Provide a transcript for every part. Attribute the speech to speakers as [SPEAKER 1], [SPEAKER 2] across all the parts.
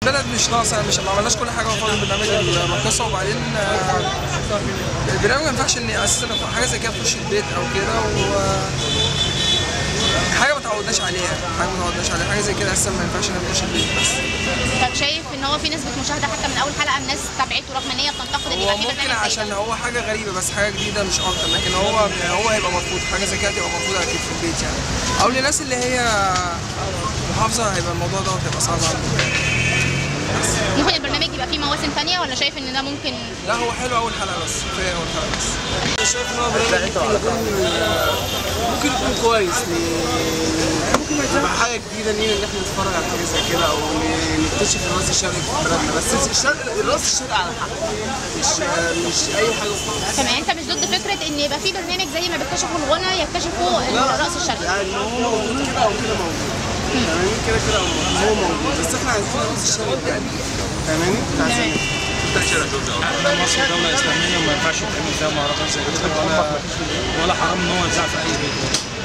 [SPEAKER 1] البلد مش ناقصه مش ما عملناش كل حاجه في البرنامج الراقصه وبعدين آه، البرنامج ما ينفعش ان اساسا حاجه زي كده تخش البيت او كده و حاجه ما تعودناش عليها حاجه ما تعودناش عليها حاجه زي كده اساسا ما ينفعش انها تخش البيت بس
[SPEAKER 2] طب شايف ان هو في نسبه مشاهده حتى من اول حلقه الناس تابعته رغم ان هي بتنتقد ان
[SPEAKER 1] هو
[SPEAKER 2] يبقى في
[SPEAKER 1] ممكن
[SPEAKER 2] برنامج زي
[SPEAKER 1] عشان
[SPEAKER 2] ده
[SPEAKER 1] هو حاجه غريبه بس حاجه جديده مش اكتر لكن هو هو هيبقى مرفوض حاجه زي كده هتبقى مرفوضه اكيد في البيت يعني او للناس اللي هي محافظه هيبقى الموضوع ده هيبقى صعب عندهم
[SPEAKER 2] ممكن البرنامج يبقى فيه مواسم ثانيه ولا شايف ان ده ممكن
[SPEAKER 1] لا هو حلو اول حلقه بس كفايه اول حلقه بس
[SPEAKER 3] انا شايف ان هو برنامج ممكن يكون ممكن يكون كويس ممكن تبقى حاجه جديده لينا ان احنا نتفرج على حاجه زي كده او ن- نكتشف الراس الشرقي في بلدنا بس الشرق الراس الشرقي على حق مش مش اي حاجه خالص
[SPEAKER 2] تمام انت مش ضد فكره ان يبقى في برنامج زي ما بيكتشفوا الغنى يكتشفوا الرقص الشرقي
[SPEAKER 3] يعني هو موجود كده او كده موجود فاهماني كده كده هو موجود بس احنا عايزين الراس الشرقي بجد فاهماني؟ احنا عايزين
[SPEAKER 4] احنا مصر دولة إسلامية وما ينفعش يتعمل فيها مهرجان زي كده ولا ولا حرام إن هو يتذاع في أي بيت.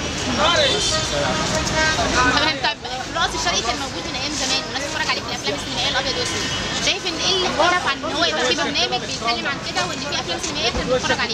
[SPEAKER 2] تمام طب الرقص الشرقي كان موجود من ايام زمان والناس بتتفرج عليه في الافلام السينمائيه الابيض واسود شايف ان ايه اللي اختلف عن ان هو يبقى في برنامج بيتكلم عن كده وان في افلام سينمائيه كنا بنتفرج عليها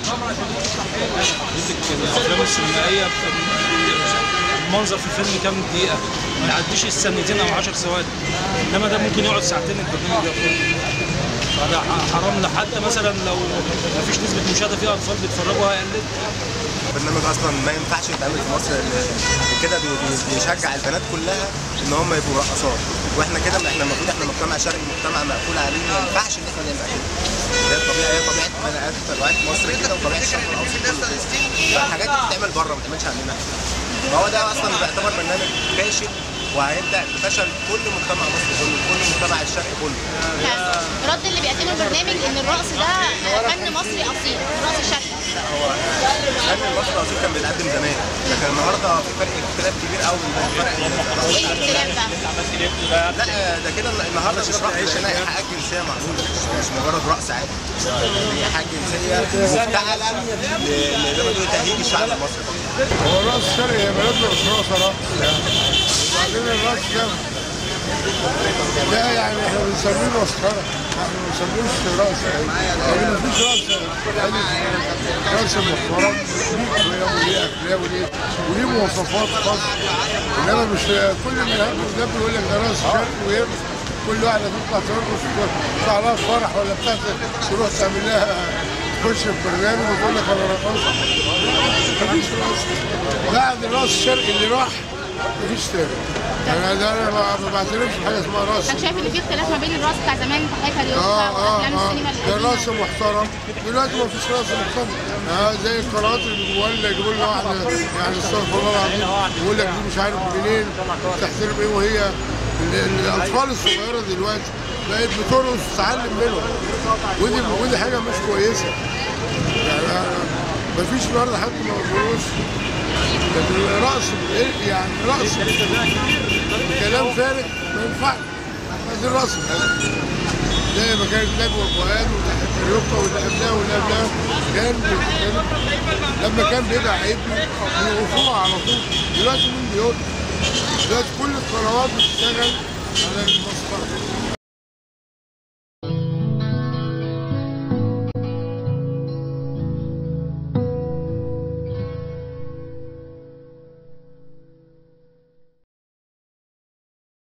[SPEAKER 4] الأفلام السينمائية المنظر في الفيلم كام دقيقة ما يعديش السنتين أو 10 ثواني إنما ده ممكن يقعد ساعتين البرنامج ده فده ح- حرام ده حتى مثلا لو ما فيش نسبة مشاهدة فيها أطفال بيتفرجوا هيقلد
[SPEAKER 5] برنامج اصلا ما ينفعش يتعمل في مصر لان كده بي- بي- بيشجع البنات كلها ان هم يبقوا رقصات واحنا كده احنا المفروض احنا مجتمع شرقي مجتمع مقفول عليه ما ينفعش ان احنا نبقى كده ده الطبيعه هي طبيعه بني ادم طبيعه مصر كده وطبيعه الشرق الاوسط كله كده فالحاجات دي بتتعمل بره ما بتتعملش عندنا احنا فهو ده اصلا بيعتبر برنامج فاشل وهيبدا بفشل كل مجتمع مصر كله كل مجتمع الشرق كله
[SPEAKER 2] رد اللي بيقدمه البرنامج ان الرقص ده فن مصري اصيل الرقص الشرقي
[SPEAKER 5] الفن المصري الاصيل كان بيتقدم زمان لكن النهارده في فرق اختلاف كبير قوي بين فرق
[SPEAKER 2] ايه الاختلاف بقى؟
[SPEAKER 5] لا ده كده النهارده مش رقص هنا ايحاءات جنسيه معموله مش مش مجرد رقص عادي دي ايحاءات جنسيه مفتعله ل- ل- زي ما تقول تهيج الشعب المصري
[SPEAKER 6] هو الراس الشرقي هي بلدنا مش رقصة رقص يعني وبعدين الراس ده ده يعني احنا بنسميه مسخرة احنا ما بنسميهوش رقص يعني مفيش رقص يعني رقص محترم ليه وليه اخلاق وليه وليه مواصفات خاصة انما مش كل اللي هم ده بيقول لك ده رقص شرقي ويرقص كل واحدة تطلع ترقص تطلع لها في فرح ولا بتاع تروح تعمل لها تخش في برنامج وتقول لك انا رقصت مفيش راس بعد الراس الشرقي اللي راح مفيش تاني يعني ده انا ما ما بعترفش بحاجه اسمها راس
[SPEAKER 2] انت شايف ان في اختلاف ما بين الرقص بتاع زمان في حياتها اليوم
[SPEAKER 6] اه اه
[SPEAKER 2] وافلام
[SPEAKER 6] اه
[SPEAKER 2] السينما
[SPEAKER 6] ده
[SPEAKER 2] القديمه
[SPEAKER 6] راس محترم دلوقتي ما فيش راس محترم اه زي القنوات اللي بيجيبوها لنا يجيبوا لنا واحده يعني استغفر الله العظيم يقول لك دي مش عارف منين تحترم ايه وهي ال- ال- الاطفال الصغيره دلوقتي بقت بترقص تتعلم منهم ودي ودي حاجه مش كويسه يعني ما فيش برضه حد ما بيرقصش لكن الرقص إيه يعني رقص كلام فارغ ما ينفعش هذه الرقص زي ما كان النبي والقرآن وتحت الرقة واللي قبلها واللي قبلها كان كان لما كان بيبقى عيب بيوقفوها على طول دلوقتي مين بيقول دلوقتي كل القنوات بتشتغل على المسخرة